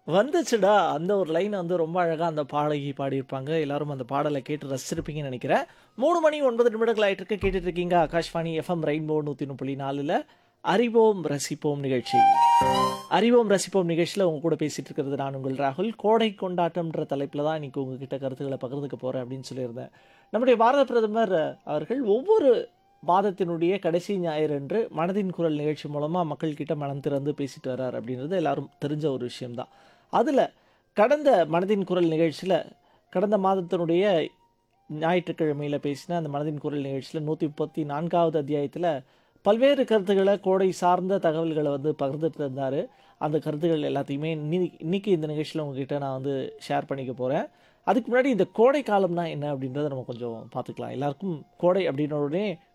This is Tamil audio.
வந்துச்சுடா அந்த ஒரு லைன் வந்து ரொம்ப அழகா அந்த பாடகி பாடியிருப்பாங்க. எல்லாரும் அந்த பாடல கேட்டு ரசிச்சிருப்பீங்கன்னு நெனைக்கிறேன். 3 மணி 9 நிமிடங்கள் ஆயிட்டிருக்கு. கேட்டுட்டு இருக்கீங்க ஆகாஷ்வாணி எஃப்எம் ரெயின்போ 103.4ல அறிவோம் ரசிப்போம் நிகழ்ச்சி. அறிவோம் ரசிப்போம் நிகழ்ச்சியில உங்க கூட பேசிட்டு இருக்கிறது நான் உங்கள் ராகுல். கோடை கொண்டாட்டம்ன்ற தலைப்பில தான் இன்னைக்கு உங்ககிட்ட கருத்துக்கள பகிர்ந்துக்க போறேன் அப்படின்னு சொல்லியிருந்தேன். நம்முடைய பாரத பிரதமர் அவர்கள் ஒவ்வொரு மாதத்தினுடைய கடைசி ஞாயிறன்று மனதின் குரல் நிகழ்ச்சி மூலமா மக்கள்கிட்ட மனம் திறந்து பேசிட்டு வர்றார் அப்படின்றது எல்லாரும் தெரிஞ்ச ஒரு விஷயம் தான். அதுல கடந்த மனதின் குரல் நிகழ்ச்சியில கடந்த மாதத்தினுடைய ஞாயிற்றுக்கிழமையில பேசின அந்த மனதின் குரல் நிகழ்ச்சியில 134வது அத்தியாயத்தில பல்வேறு கருத்துக்கள கோடை சார்ந்த தகவல்கள வந்து பகிர்ந்துட்டு இருந்தாரு. அந்த கருத்துக்கள் எல்லாத்தையுமே இன்னி இன்னைக்கு இந்த நிகழ்ச்சியில உங்ககிட்ட நான் வந்து ஷேர் பண்ணிக்க போறேன். அதுக்கு முன்னாடி இந்த கோடை காலம்னா என்ன அப்படின்றத நம்ம கொஞ்சம் பார்த்துக்கலாம். எல்லாருக்கும் கோடை அப்படின்ன உடனே